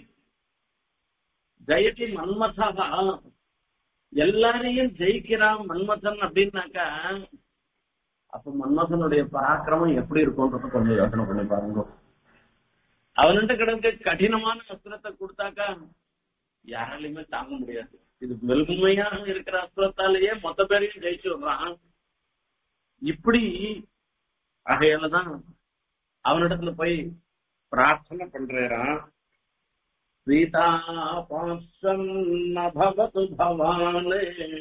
ஜெயதி மன்மதா எல்லாரையும் ஜெயிக்கிறான் மன்மதன் அப்படின்னாக்கா அப்ப மன்மதனுடைய பராக்கிரமம் எப்படி இருக்கும்ன்றத கொஞ்சம் யோசனை பண்ணி பாருங்க அவன்கிட்ட கிடக்க கடினமான அஸ்திரத்தை கொடுத்தாக்கா யாராலையுமே தாங்க முடியாது இது மெல்மையாக இருக்கிற அஸ்திரத்தாலேயே மொத்த பேரையும் ஜெயிச்சு விடுறான் இப்படி ஆகையாலதான் அவனிடத்துல போய் பிரார்த்தனை பண்றான் சீதா பவத்து பவானே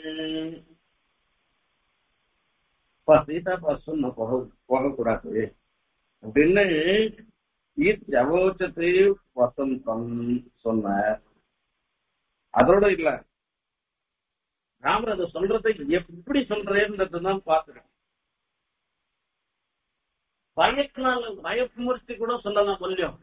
சீதா பாசம் போக போகக்கூடாது அப்படின்னு ஜவோச்சத்தை வசந்தம் சொன்னார் அதோட இல்ல ராமர் அதை சொல்றதை எப்படி சொல்றேன்றதுதான் பாத்துறேன் பயத்தினால பயமுறுத்தி கூட சொல்லலாம் கொஞ்சம்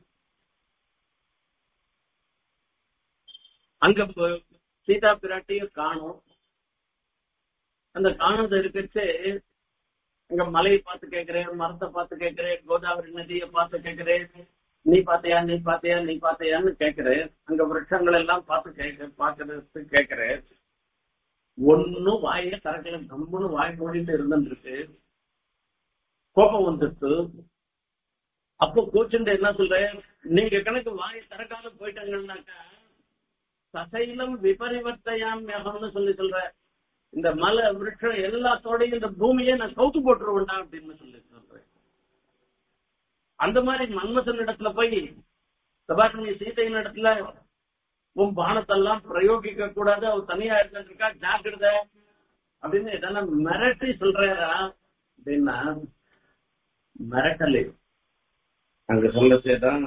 அங்க சீதா பிராட்டியும் காணும் அந்த காணது இருக்கச்சு அங்க மலையை பார்த்து கேக்குறேன் மரத்தை பார்த்து கேக்குறேன் கோதாவரி நதியை பார்த்து கேக்குறேன் நீ பாத்தியா நீ பாத்தியா நீ பாத்தியான்னு கேக்குறேன் அங்க விரட்சங்கள் எல்லாம் பார்த்து கேட்க பாக்குறது கேக்குறேன் ஒன்னும் வாய தரக்கல கம்முன்னு வாய் மூடிட்டு இருந்துருக்கு கோபம் வந்துட்டு அப்போ கோச்சுண்டு என்ன சொல்றேன் நீங்க கணக்கு வாயை திறக்காத போயிட்டாங்கன்னாக்கா சசைலம் விபரிவர்த்தையாம் யகம்னு சொல்லி சொல்ற இந்த மலை விருட்சம் எல்லாத்தோடையும் இந்த பூமியை நான் கவுத்து போட்டுருவேண்டா அப்படின்னு சொல்லி சொல்றேன் அந்த மாதிரி மன்மசன் இடத்துல போய் சபாஷினி சீதையின் இடத்துல உன் பானத்தெல்லாம் பிரயோகிக்க கூடாது அவ தனியா இருந்துருக்கா ஜாக்கிரத அப்படின்னு இதெல்லாம் மிரட்டி சொல்றா அப்படின்னா மிரட்டலே அங்க சொல்லச்சேதான்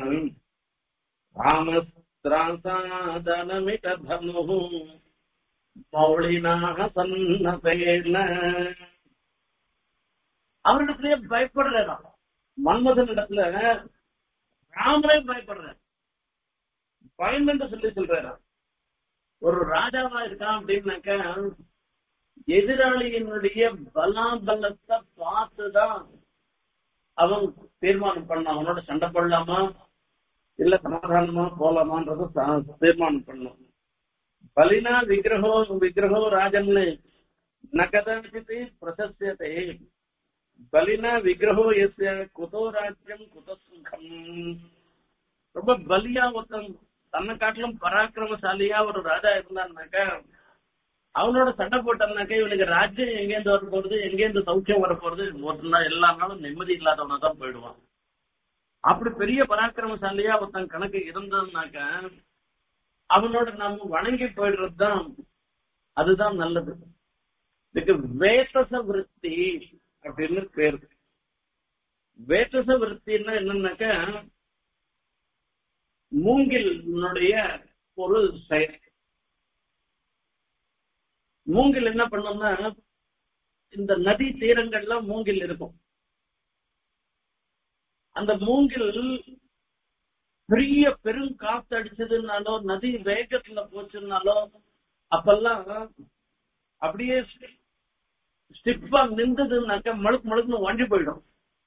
ராமஸ்திராசாதனமிட தனு மௌளினாக சன்னபேன அவரிடத்துலயே பயப்படுறா மன்மதன் இடத்துல ராமரே பயப்படுற பயந்து சொல்லி சொல்றாரா ஒரு ராஜாவா இருக்கான் அப்படின்னாக்க எதிராளியினுடைய பலாபலத்தை பார்த்துதான் அவன் தீர்மானம் பண்ண அவனோட சண்டை போடலாமா இல்ல சமாதானமா போலாமான்றது தீர்மானம் பண்ணும் பலினா விக்கிரகோ விக்கிரகோ ராஜன்னு நகதாச்சித் பிரசஸ்யத்தை பலினா விக்கிரகோ எஸ்ய குதோ ராஜ்யம் குத சுகம் ரொம்ப பலியா ஒருத்தன் தன்னை காட்டிலும் பராக்கிரமசாலியா ஒரு ராஜா இருந்தான்னாக்கா அவனோட சண்டை போட்டான்னாக்கா இவனுக்கு ராஜ்யம் எங்கேருந்து வர போறது எங்கேருந்து சௌக்கியம் வர போறது ஒருத்தன் எல்லா நாளும் நிம்மதி இல்லாதவனா தான் போயிடுவான் அப்படி பெரிய பராக்கிரமசாலியா ஒருத்தன் கணக்கு இருந்ததுனாக்கா அவனோட நாம வணங்கி போயிடுறது தான் அதுதான் நல்லது இதுக்கு வேத்தச விருத்தி அப்படின்னு பேரு வேத்தச விருத்தின்னா என்னன்னாக்கா மூங்கிலுடைய ஒரு செயல் மூங்கில் என்ன பண்ணோம்னா இந்த நதி தீரங்கள்ல மூங்கில் இருக்கும் அந்த மூங்கில் பெரிய பெரும் காத்து அடிச்சதுனாலோ நதி வேகத்துல போச்சுனாலோ அப்பெல்லாம் அப்படியே ஸ்டிப்பா நின்றதுனாக்க மழுக்கு மழுக்குன்னு வண்டி போயிடும்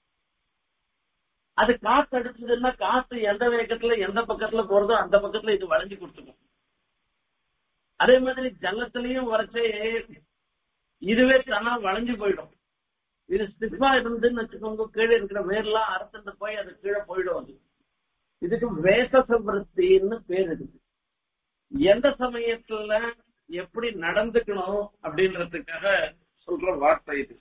அது காத்து அடிச்சதுன்னா காத்து எந்த வேகத்துல எந்த பக்கத்துல போறதோ அந்த பக்கத்துல இது வளைஞ்சு கொடுத்துக்கும் அதே மாதிரி ஜலத்திலையும் வரைச்சே இதுவே தானா வளைஞ்சு போயிடும் இது ஸ்டிஃபா இருந்துன்னு வச்சுக்கோங்க கீழே இருக்கிற வேர்லாம் அறுத்துட்டு போய் அது கீழே போயிடும் அது இதுக்கு வேசச விருத்தின்னு பேர் இருக்கு எந்த சமயத்துல எப்படி நடந்துக்கணும் அப்படின்றதுக்காக சொல்ற வார்த்தை இது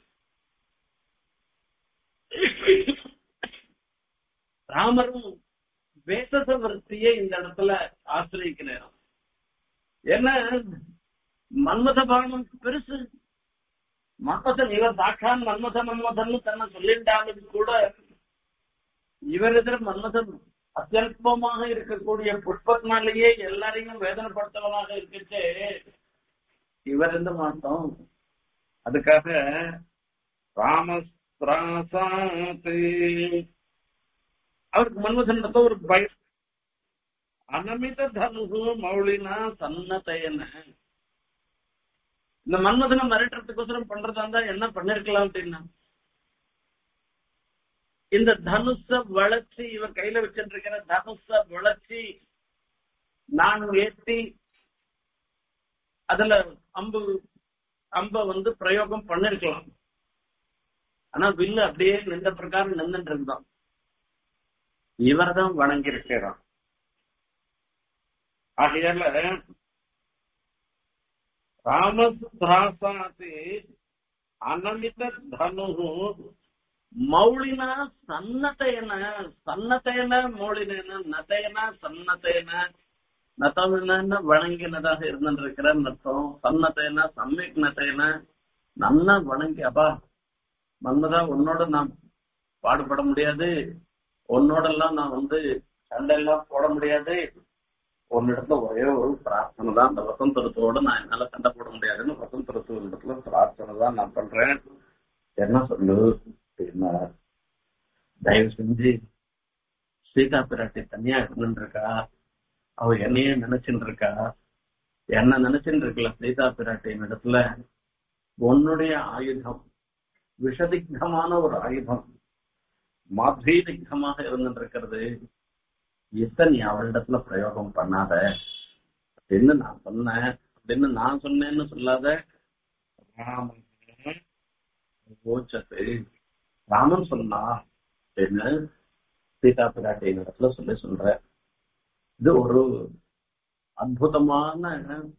ராமரும் வேசச விருத்தியை இந்த இடத்துல ஆசிரியக்கிறார் என்ன மன்மத பாவம் பெருசு மன்மதன் இவர் சாட்சான் மன்மத மன்மதன் தன்னை சொல்லிட்டாலும் கூட இவர் எதிர மன்மதன் அத்தியல்பமாக இருக்கக்கூடிய புஷ்பத்தினாலேயே எல்லாரையும் வேதனைப்படுத்தவனாக இருக்கச்சே இவர் எந்த மாட்டோம் அதுக்காக ராமஸ்திராசாத்து அவருக்கு மன்மதன் ஒரு பயம் அனமித தனுகு மௌலினா சன்னத்தையன இந்த மன்மதனை மிரட்டுறதுக்கோசரம் பண்றதா இருந்தா என்ன பண்ணிருக்கலாம் அப்படின்னா இந்த தனுஷ வளர்ச்சி இவர் கையில வச்சுட்டு இருக்கிற தனுஷ வளர்ச்சி நான் ஏற்றி அதுல அம்பு அம்ப வந்து பிரயோகம் பண்ணிருக்கலாம் ஆனா வில்லு அப்படியே நின்ற பிரகாரம் நின்றுட்டு இருந்தான் இவர் தான் வணங்கி இருக்கிறான் ஆகையால ராமஸ்திராசாத்து அனமித தனு மௌளினா சன்னத்தையன சன்னத்தையன மௌளின நதையன சன்னத்தையன நத்தவன வணங்கினதாக இருந்திருக்கிற நத்தம் சன்னத்தையன சம்யக் நத்தையன நல்லா வணங்கி அப்பா மன்மதா உன்னோட நான் பாடுபட முடியாது உன்னோட எல்லாம் நான் வந்து சண்டை எல்லாம் போட முடியாது உன்னிடத்துல ஒரே ஒரு பிரார்த்தனை தான் அந்த வசந்த ருத்துவோட நான் என்னால சண்டை போட முடியாதுன்னு வசந்த ருத்து இடத்துல பிரார்த்தனை தான் நான் பண்றேன் என்ன சொல்லு அப்படின்னா தயவு செஞ்சு சீதா பிராட்டி தனியா இருந்துட்டு இருக்கா அவ என்னையே நினைச்சுட்டு இருக்கா என்ன நினைச்சுட்டு இருக்கல சீதா பிராட்டியின் இடத்துல உன்னுடைய ஆயுதம் விஷதிக்தமான ஒரு ஆயுதம் மாத்ரீதிக்தமாக இருந்துட்டு இருக்கிறது இத்த நீ அவளிடத்துல பிரயோகம் பண்ணாத அப்படின்னு நான் சொன்னேன் அப்படின்னு நான் சொன்னேன்னு சொல்லாத ராமன் ஓச்சத்து ராமன் சொன்னா அப்படின்னு சீதா பிராட்டியின் இடத்துல சொல்லி சொல்ற இது ஒரு அற்புதமான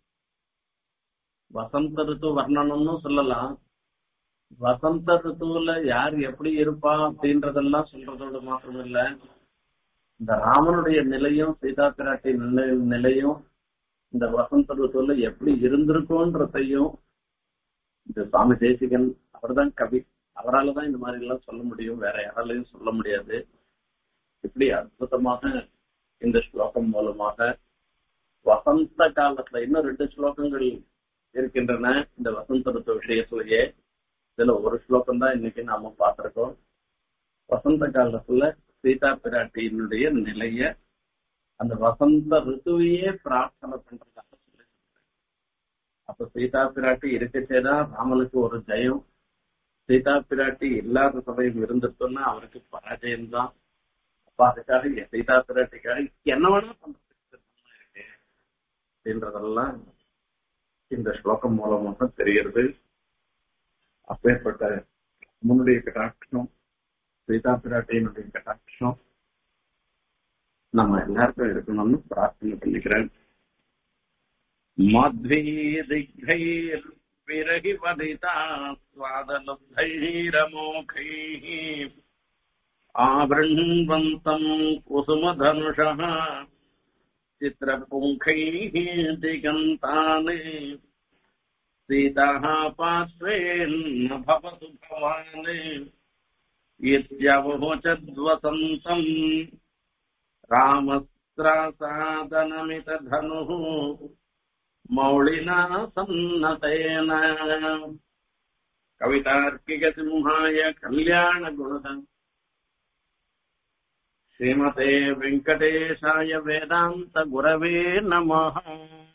வசந்த ரித்து வர்ணனம்னு சொல்லலாம் வசந்த ரித்துவுல யார் எப்படி இருப்பா அப்படின்றதெல்லாம் சொல்றதோடு மாத்திரம் இல்ல இந்த ராமனுடைய நிலையும் சீதா பிராட்டி நிலை- நிலையும் இந்த வசந்த ரித்துவுல எப்படி இருந்திருக்கோன்றதையும் இந்த சுவாமி தேசிகன் அவர்தான் கவி அவரால தான் இந்த மாதிரி எல்லாம் சொல்ல முடியும் வேற யாராலையும் சொல்ல முடியாது இப்படி அற்புதமாக இந்த ஸ்லோகம் மூலமாக வசந்த காலத்துல இன்னும் ரெண்டு ஸ்லோகங்கள் இருக்கின்றன இந்த வசந்த ருத்து விஷயத்திலேயே இதுல ஒரு ஸ்லோகம் தான் இன்னைக்கு நாம பார்த்திருக்கோம் வசந்த காலத்துல சீதா பிராட்டியினுடைய நிலைய அந்த வசந்த ருத்துவையே பிரார்த்தனை பண்றதாக சொல்லி அப்ப சீதா பிராட்டி இருக்கச்சேதான் ராமனுக்கு ஒரு ஜெயம் சீதா பிராட்டி இல்லாத சமயம் இருந்துட்டோம்னா அவருக்கு பராஜயம் தான் அப்ப அதுக்காக சீதா பிராட்டிக்காக என்ன வேணா பண்றதுக்கு சித்தமா இருக்கு அப்படின்றதெல்லாம் இந்த ஸ்லோகம் மூலமாக தெரிகிறது அப்பேற்பட்ட முன்னுடைய கட்டாட்சம் சீதா பிராட்டியினுடைய கட்டாட்சம் நம்ம எல்லாருக்கும் இருக்கணும்னு பிரார்த்தனை பண்ணிக்கிறேன் மத்வீதிகைர் விரகி வதிதா स्वादलब्धैरमोघैः आवृण्वन्तम् कुसुमधनुषः चित्रपुङ्खैः दिगन्तानि सीताः पार्श्वेन्न भवतु भवान् इत्यवोचद्वसन्तम् रामस्त्रासादनमितधनुः मौलिना सन्नतेन कवितार्किकसिंहाय कल्याणगुणः श्रीमते वेङ्कटेशाय वेदान्तगुरवे नमः